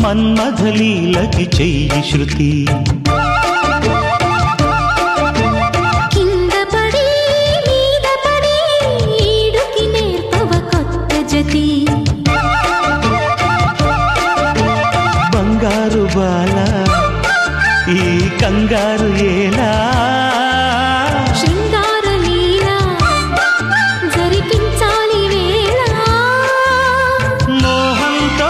మన్మథలీలకి చెయ్యి శృతి కింద పడి మీద పడి ఈడుకి నేర్పవ కొత్త జతి బంగారు బాల ఈ కంగారు ఏలా శృంగార లీల జరిపించాలి వేళ మోహంతో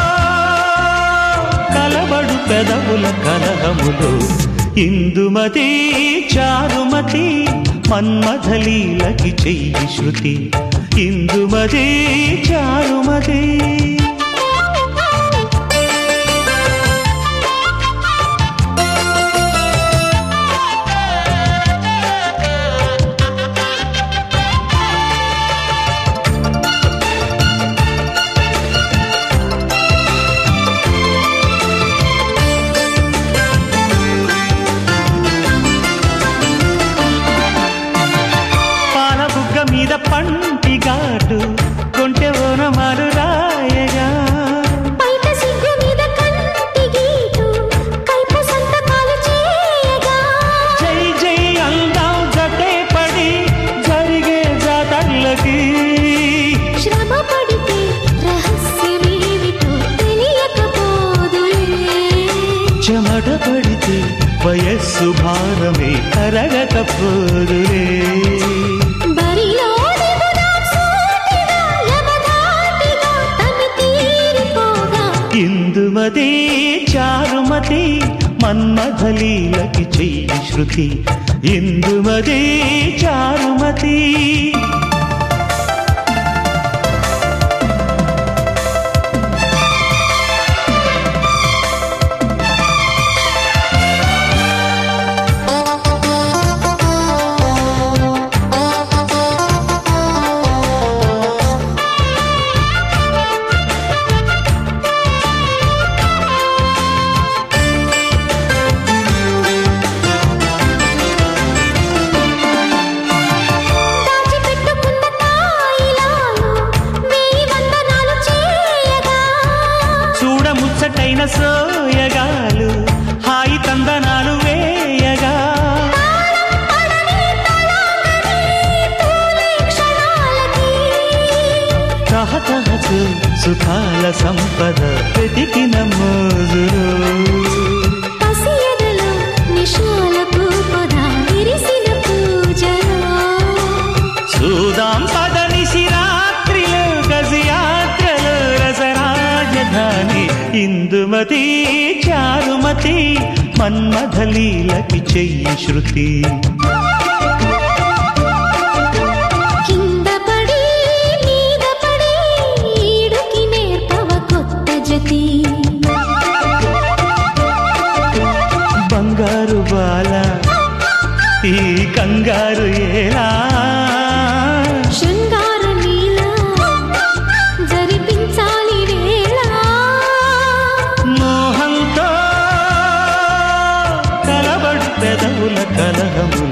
కలబడు పెదవుల కలహములు ఇందుమతి చారుమతి మన్మథలీలకి చెయ్యి శృతి ఇందుమతి చారుమతి పాల బుగ్గ మీద పంటి ఘాటు కొంటె ఓనమాలు రాయగా పైట సిగ్గు మీద కంటి గీటు కల్ప సంతకాలు చేయగా జై జై అందాం జతే పడి జరిగే జాతర్లకి శ్రమ పడితే రహస్యమేమిటో తెలియకపోదులే చెమట పడితే వయస్సు భారమే కరగకపోదులే బరిలో దిగుదాం సూటిగా యమదాటిగా తను తీరిపోగా ఇందుమతి చారుమతి మన్మథలీలకి చెయ్యి శృతి ఇందుమతి చారుమతి దాచిపెట్టుకున్న తాయిలాలు వేయి వందనాలు చేయగా చూడముచ్చటైన సోయగాలు హాయి తందనాలు వేయగా అడవి తలాంగని తూలే క్షణాలకి తహతహకు సుఖాల సంపద వెతికిన మోజులు పసి ఎదలో నిషాలకు పొద విరిసిన పూజలో చూదాం పదనిసి రాత్రిలో గజయాత్రలో రసరాజధాని ఇందుమతి చారుమతి మన్మథలీలకి చెయ్యి శృతి కింద పడి మీద పడి ఈడుకి నేర్పవ కొత్త జతి బంగారు బాల ఈ కంగారు ఏలా శృంగార లీల జరిపించాలి వేళ మోహంతో కలబడు పెదవుల కలహములు